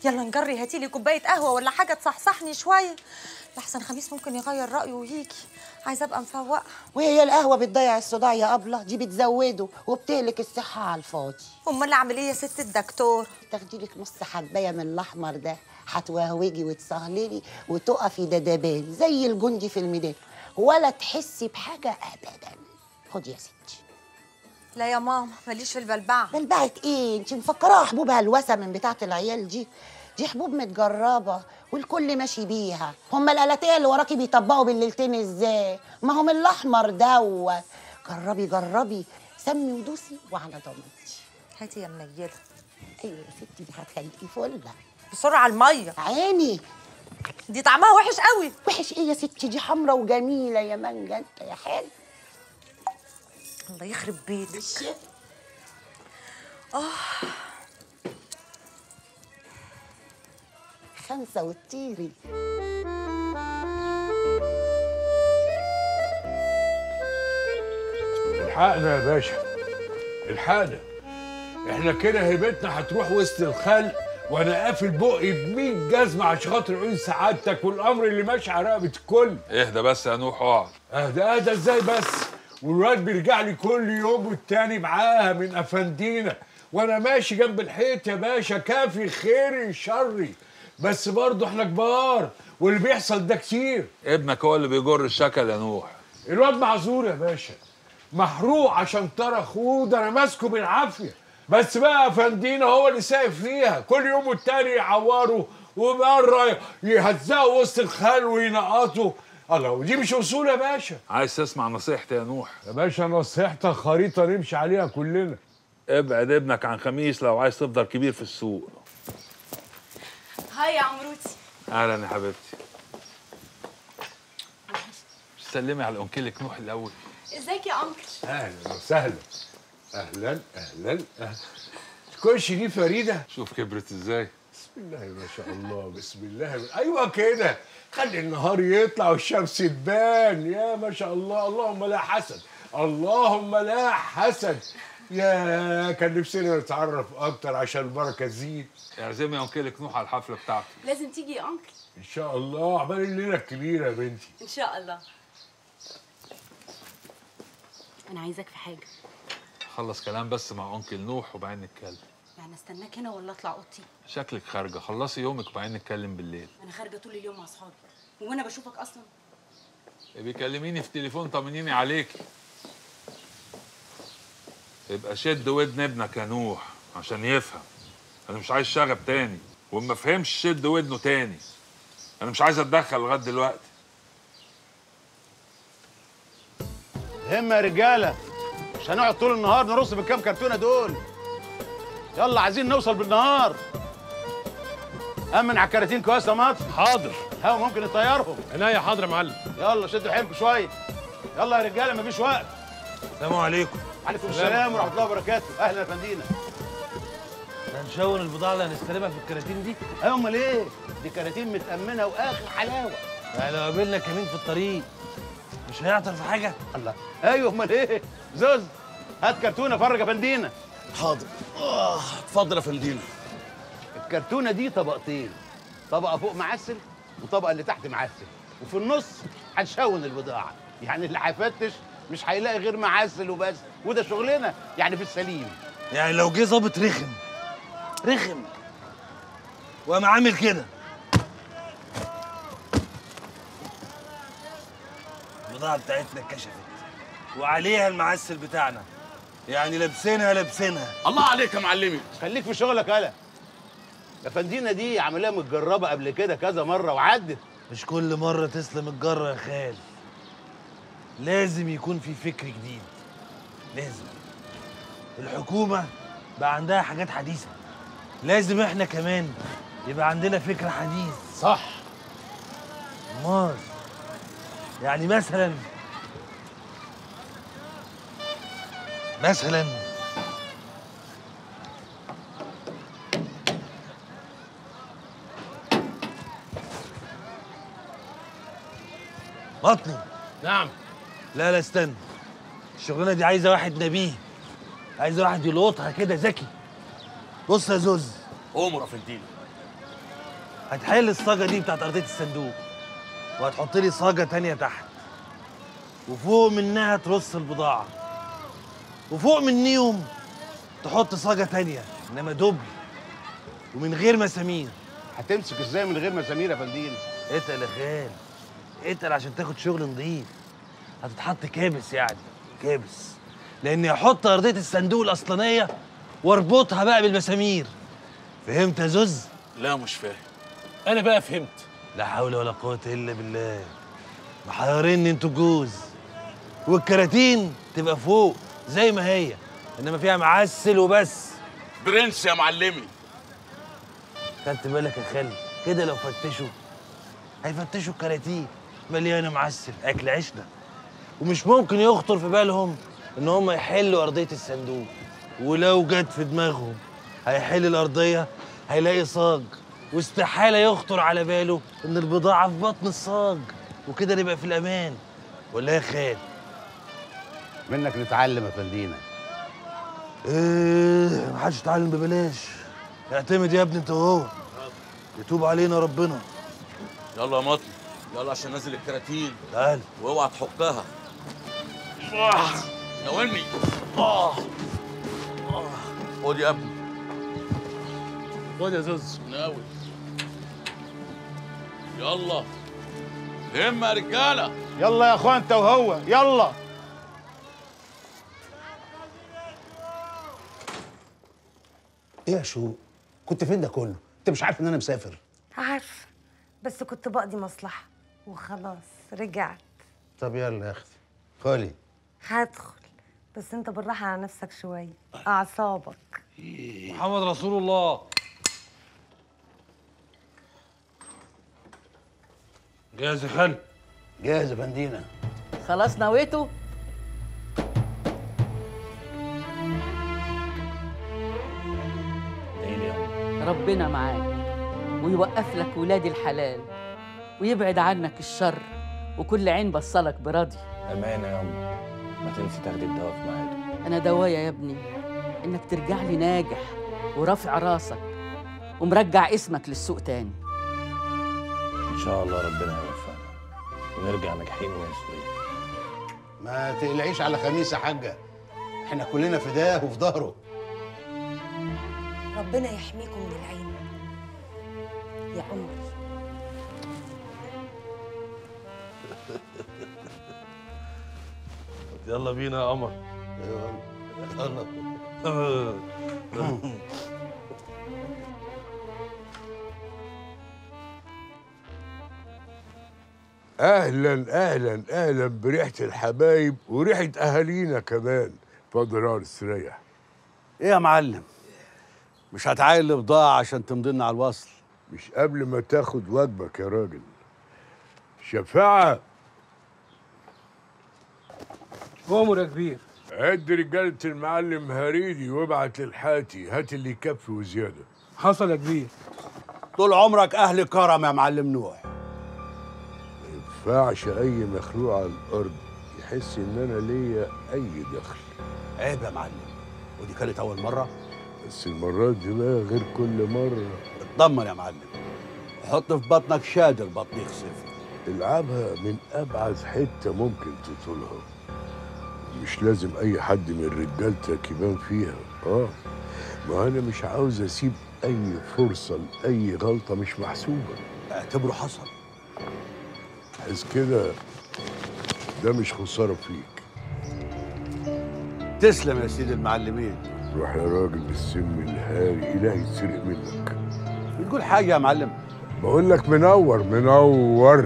يلا نجري هاتي لي كوبايه قهوه ولا حاجه تصحصحني شويه لحسن خميس ممكن يغير رايه ويجي عايزه ابقى مفوقه وهي القهوه بتضيع الصداع يا ابله دي بتزوده وبتهلك الصحه على الفاضي امال اعمل ايه يا ست الدكتور تاخدي لك نص حبايه من الاحمر ده هتوهوجي وتسهللي وتقفي دبابان زي الجندي في الميدان ولا تحسي بحاجه ابدا خدي يا ستي لا يا ماما ماليش في البلبعه بلبعت ايه انت مفكراها حبوب هلوسه من بتاعه العيال دي دي حبوب متجربه والكل ماشي بيها هما الالاتيه اللي وراكي بيطبقوا بالليلتين ازاي ما هم الاحمر دوت جربي جربي سمي ودوسي وعلى ضمانتي هاتي يا منيله ايوه يا ستي دي هتخليكي فله بسرعه الميه عيني دي طعمها وحش قوي وحش ايه يا ستي دي حمرا وجميله يا مانجا انت يا حلو الله يخرب بيتك خمسه وتطيري الحقنا يا باشا الحقنا احنا كده هيبتنا هتروح وسط الخلق وانا قافل بقي ب 100 جزمه عشان خاطر عيون سعادتك والامر اللي ماشي على رقبه الكل اهدى بس يا نوح اقعد اهدى اهدى ازاي بس والواد بيرجع لي كل يوم والتاني معاها من افندينا وانا ماشي جنب الحيط يا باشا كافي خيري شري بس برضه احنا كبار واللي بيحصل ده كتير ابنك هو اللي بيجر الشكل يا نوح الواد معذور يا باشا محروق عشان ترى اخوه ده انا ماسكه بالعافيه بس بقى افندينا هو اللي سايق فيها كل يوم والتاني يعوره ومره يهزقوا وسط الخال وينقطوا الله ودي مش اصول يا باشا عايز تسمع نصيحتي يا نوح يا باشا نصيحتك خريطه نمشي عليها كلنا ابعد ابنك عن خميس لو عايز تفضل كبير في السوق هاي يا عمروتي اهلا يا حبيبتي سلمي على انكلك نوح الاول ازيك يا انكل اهلا وسهلا اهلا اهلا اهلا تكونش دي فريده شوف كبرت ازاي بسم الله ما شاء الله بسم الله ايوه كده خلي النهار يطلع والشمس تبان يا ما شاء الله اللهم لا حسد اللهم لا حسد يا كان نفسنا نتعرف اكتر عشان البركه تزيد اعزمي انكلك نوح على الحفله بتاعته لازم تيجي يا انكل ان شاء الله عقبال الليله الكبيره يا بنتي ان شاء الله انا عايزاك في حاجه خلص كلام بس مع انكل نوح وبعدين نتكلم يعني استناك هنا ولا اطلع اوضتي شكلك خارجه خلصي يومك وبعدين نتكلم بالليل انا خارجه طول اليوم مع اصحابي وانا بشوفك اصلا بيكلميني في تليفون طمنيني عليكي يبقى شد ودن ابنك يا نوح عشان يفهم انا مش عايز شغب تاني وما فهمش شد ودنه تاني انا مش عايز اتدخل لغايه دلوقتي همة يا رجالة مش هنقعد طول النهار نرص بالكام كرتونة دول يلا عايزين نوصل بالنهار أمن على الكراتين كويس يا مطر حاضر هوا ممكن نطيرهم عناية حاضر يا معلم يلا شدوا حيلكم شوية يلا يا رجالة مفيش وقت السلام عليكم عليكم السلام ورحمة الله وبركاته أهلا يا فندينا هنشون البضاعة اللي هنستلمها في الكراتين دي أيوة أمال إيه؟ دي كراتين متأمنة وآخر حلاوة يعني لو قابلنا كمين في الطريق مش هيعطل في حاجة الله أيوة أمال إيه؟ زوز هات كرتونة فرج يا فندينا حاضر آه اتفضل يا فندينا الكرتونة دي طبقتين طبقة فوق معسل وطبقة اللي تحت معسل وفي النص هنشون البضاعة يعني اللي هيفتش مش هيلاقي غير معسل وبس وده شغلنا يعني في السليم يعني لو جه ظابط رخم رخم وقام عامل كده البضاعة بتاعتنا اتكشفت وعليها المعسل بتاعنا يعني لابسينها لابسينها الله عليك يا معلمي خليك في شغلك يالا يا فندينا دي عمليه متجربه قبل كده كذا مره وعدت مش كل مرة تسلم الجرة يا خال لازم يكون في فكر جديد لازم الحكومة بقى عندها حاجات حديثة لازم احنا كمان يبقى عندنا فكر حديث صح امال يعني مثلا مثلا بطني نعم لا لا استنى الشغلانه دي عايزه واحد نبيه عايزه واحد يلقطها كده ذكي بص يا زوز امر يا فندينا هتحل الصاجه دي بتاعت ارضيه الصندوق وهتحط لي صاجه تانية تحت وفوق منها ترص البضاعه وفوق منيهم تحط صاجه تانية انما دبل ومن غير مسامير هتمسك ازاي من غير مسامير يا فندينا اتقل يا خال اتقل عشان تاخد شغل نظيف هتتحط كابس يعني كابس لاني هحط ارضيه الصندوق الاصلانيه واربطها بقى بالمسامير فهمت يا زوز لا مش فاهم انا بقى فهمت لا حول ولا قوه الا بالله محيريني انتوا جوز والكراتين تبقى فوق زي ما هي انما فيها معسل وبس برنس يا معلمي خدت بالك يا خالي كده لو فتشوا هيفتشوا الكراتين مليانه معسل اكل عيشنا ومش ممكن يخطر في بالهم ان هم يحلوا ارضيه الصندوق ولو جت في دماغهم هيحل الارضيه هيلاقي صاج واستحاله يخطر على باله ان البضاعه في بطن الصاج وكده نبقى في الامان ولا يا خال منك نتعلم يا فندينا ايه محدش يتعلم ببلاش اعتمد يا ابني انت وهو يتوب علينا ربنا يلا يا مطلي يلا عشان نازل الكراتين تعال واوعى تحكها ناولني آه. آه. خد يا ابني خد يا زوز ناول يلا همة يا رجاله يلا يا اخوان انت وهو يلا ايه يا شو كنت فين ده كله انت مش عارف ان انا مسافر عارفه بس كنت بقضي مصلحه وخلاص رجعت طب يلا يا اختي خولي هدخل بس انت بالراحه على نفسك شويه اعصابك محمد رسول الله جاهز يا خال جاهز يا فندينا خلاص نويته ربنا معاك ويوقف لك ولاد الحلال ويبعد عنك الشر وكل عين بصلك براضي أمانة يا أم ما تنسي تاخدي الدواء في ميعاده أنا دوايا يا ابني إنك ترجع لي ناجح ورافع راسك ومرجع اسمك للسوق تاني إن شاء الله ربنا يوفقنا ونرجع ناجحين ومنصورين ما تقلعيش على خميس يا حاجه احنا كلنا فداه وفي ظهره ربنا يحميكم من العين يا قمر يلا بينا يا قمر يلا اهلا اهلا اهلا بريحه الحبايب وريحه اهالينا كمان اتفضل يا استريح ايه يا معلم مش هتعاين البضاعه عشان تمضي لنا على الوصل مش قبل ما تاخد واجبك يا راجل شفاعة أمر يا كبير عد رجالة المعلم هريدي وابعت للحاتي هات اللي يكفي وزيادة حصل يا كبير طول عمرك اهل كرم يا معلم نوح ينفعش أي مخلوق على الأرض يحس إن أنا ليا أي دخل عيب يا معلم ودي كانت اول مره بس المرات دي بقى غير كل مرة اطمن يا معلم حط في بطنك شادر بطنيخ صفر العبها من أبعد حتة ممكن تطولها مش لازم أي حد من رجالتك يبان فيها آه ما أنا مش عاوز أسيب أي فرصة لأي غلطة مش محسوبة اعتبره حصل حس كده ده مش خسارة فيك تسلم يا سيدي المعلمين روح يا راجل بالسم الهاري إلهي يتسرق منك بتقول حاجه يا معلم بقول لك منور منور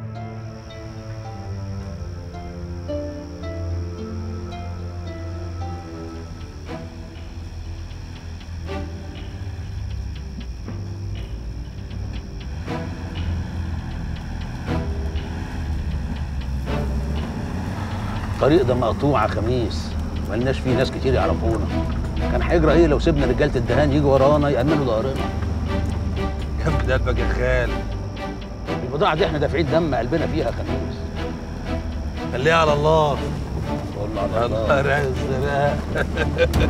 الطريق ده مقطوع يا خميس ملناش فيه ناس كتير يعرفونا كان هيجرى ايه لو سيبنا رجاله الدهان يجوا ورانا يأمنوا ظهرنا كم قلبك يا خال البضاعه دي احنا دافعين دم قلبنا فيها يا خميس خليها على الله والله على الله نهار ازرق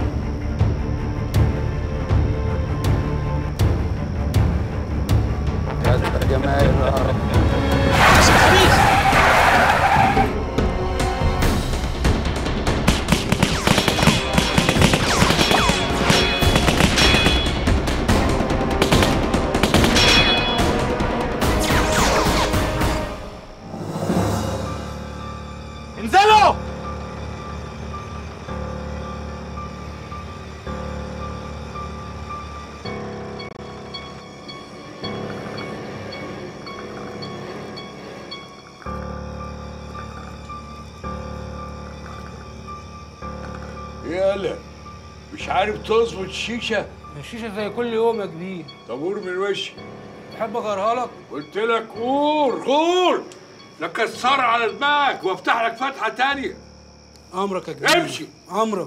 الجمال يا رب انزلوا يالا مش عارف تظبط الشيشه الشيشه زي كل يوم يا كبير طب قول من وشي تحب اغيرها لك قلت لك قول قول لا كسر على دماغك وافتح لك فتحه تانية امرك يا كبير امشي امرك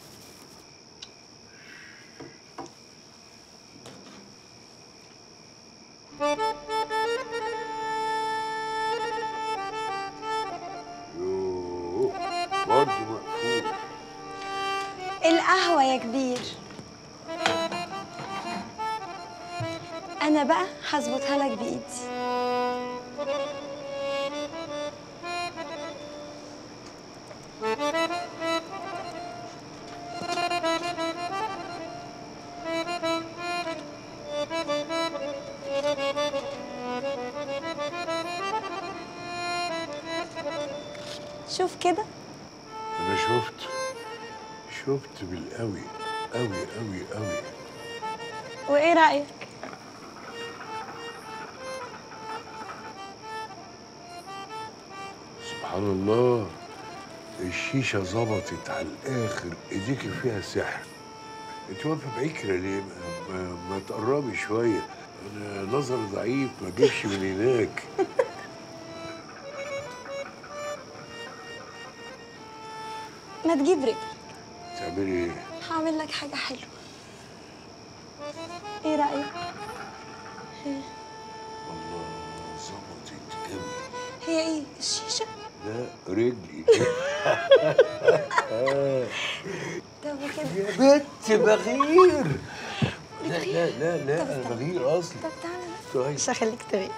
يوه برضه مقفول القهوة يا كبير أنا بقى هظبطها لك بإيدي شوف كده انا شفت شفت بالقوي قوي قوي قوي وإيه رأيك؟ سبحان الله الشيشه ظبطت على الاخر ايديكي فيها سحر انت واقفه بعيد كده ليه ما, ما, ما تقربي شويه انا نظري ضعيف ما اجيبش من هناك ما تجيب رجل تعملي ايه هعمل لك حاجة حلوة إيه رأيك؟ هي, الله ظبطت قوي هي إيه؟ الشيشة؟ لا رجلي طب كده يا بنت بغير لا لا لا لا انا بغير اصلي طب تعالى طيب مش هخليك تغير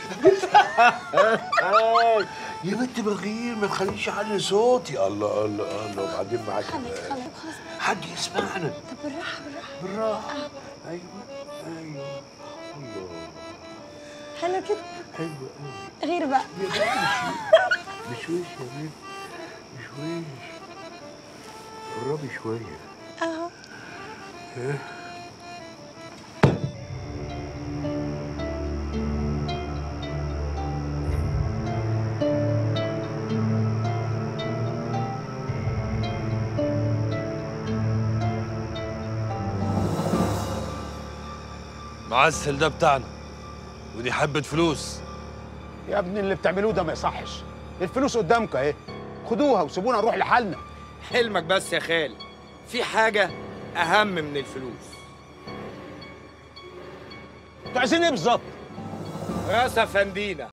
يا بنت بغير ما تخليش اعلي صوتي الله الله الله وبعدين معاك خلاص خلاص خلاص حد يسمعنا طب بالراحة بالراحة بالراحه ايوه ايوه الله حلو كده حلو قوي غير بقى يا بنت مش وش يا بنت مش وش قربي شويه أهو ها معسل ده بتاعنا ودي حبة فلوس يا ابني اللي بتعملوه ده ما يصحش الفلوس قدامك اهي خدوها وسيبونا نروح لحالنا حلمك بس يا خالد في حاجة أهم من الفلوس انتوا عايزين ايه بالظبط؟ راس أفندينا